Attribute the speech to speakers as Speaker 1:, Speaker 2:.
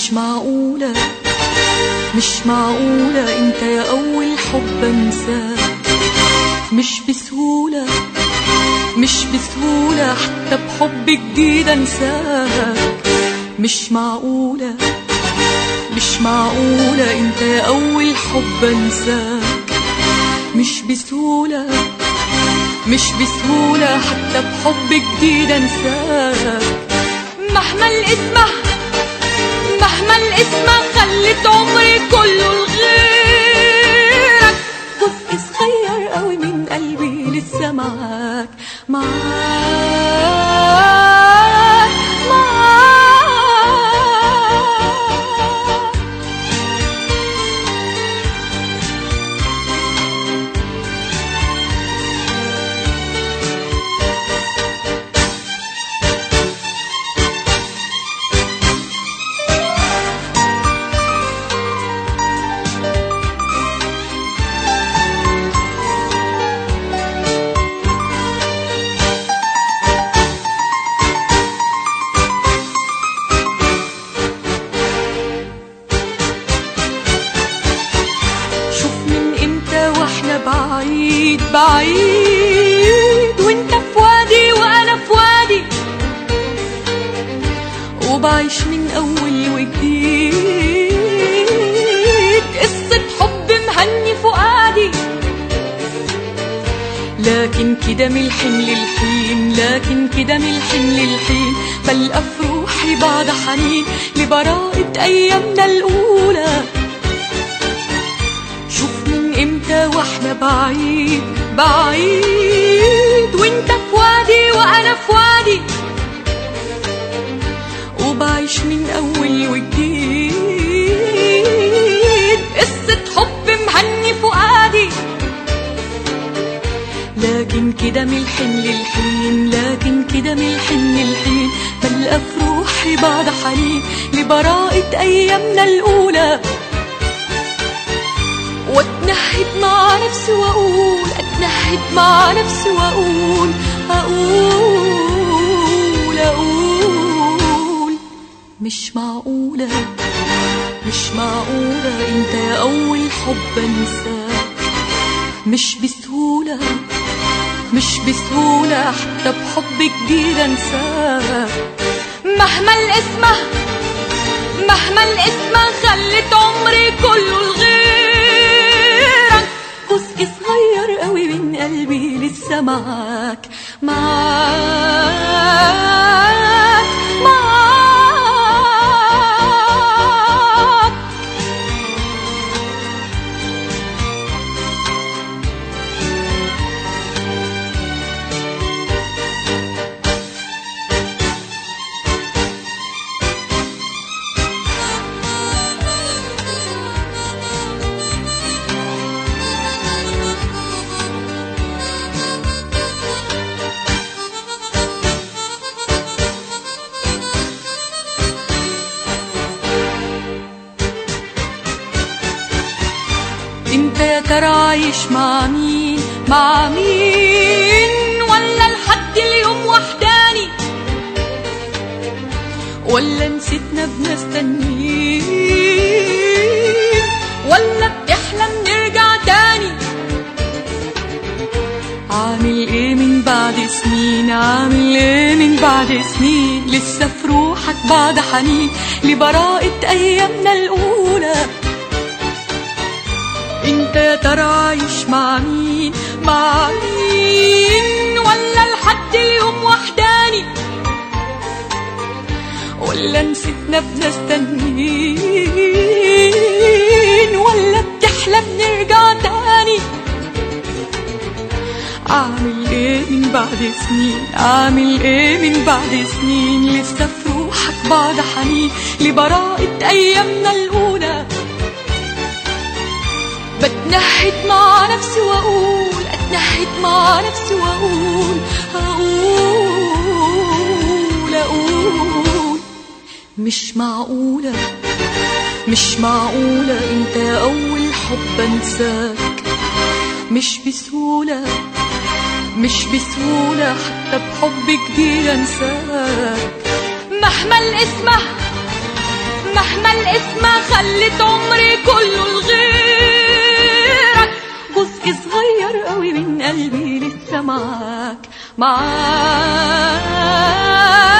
Speaker 1: مش معقولة مش معقولة انت يا اول حب انساك مش بسهولة مش بسهولة حتى بحب جديد انساك مش معقولة مش معقولة انت يا اول حب انساك مش بسهولة مش بسهولة حتى بحب جديد انساك مهما الاسمه مهما الاسمه خلت عمري كله لغيرك جزء صغير قوي من قلبي لسه معاك معاك معاك شوف من امتى واحنا بعيد بعيد وانت في وادي وانا في وادي وبعيش من اول وجديد قصة حب مهني فؤادي لكن كده من الحين للحين لكن كده من الحين للحين بلقى في روحي بعد حنين لبراءة أيامنا الأولى شوف من امتى واحنا بعيد بعيد وانت في وادي وانا في وادي وبعيش من اول وجديد قصة حب مهني فؤادي لكن كده من الحين للحين لكن كده من الحين للحين بلقى في روحي بعد حنين لبراءة أيامنا الأولى واتنهد مع نفسي واقول اتنهد مع نفسي واقول اقول اقول مش معقولة مش معقولة انت يا اول حب انساك مش بسهولة مش بسهولة حتى بحب جديد انساك مهما الاسمه مهما الاسم خلت عمري كله لغيرك جزء صغير قوي من قلبي لسه معاك معاك معاك انت يا ترى عايش مع مين مع مين ولا لحد اليوم وحداني ولا نسيتنا بناس تانيين ولا بتحلم نرجع تاني عامل ايه من بعد سنين عامل ايه من بعد سنين لسه في روحك بعد حنين لبراءة ايامنا الاولى انت يا ترى عايش مع مين مع مين ولا لحد اليوم وحداني ولا نسيتنا بناس تانيين ولا بتحلم نرجع تاني عامل ايه من بعد سنين عامل ايه من بعد سنين لسه في روحك بعد حنين لبراءة ايامنا الاولى بتنهد مع نفسي واقول اتنهد مع نفسي واقول اقول اقول مش معقولة مش معقولة انت يا اول حب انساك مش بسهولة مش بسهولة حتى بحب جديد انساك مهما الاسمه مهما القسمة خلت عمري كله لغيرك جزء صغير قوي من قلبي لسه معاك معاك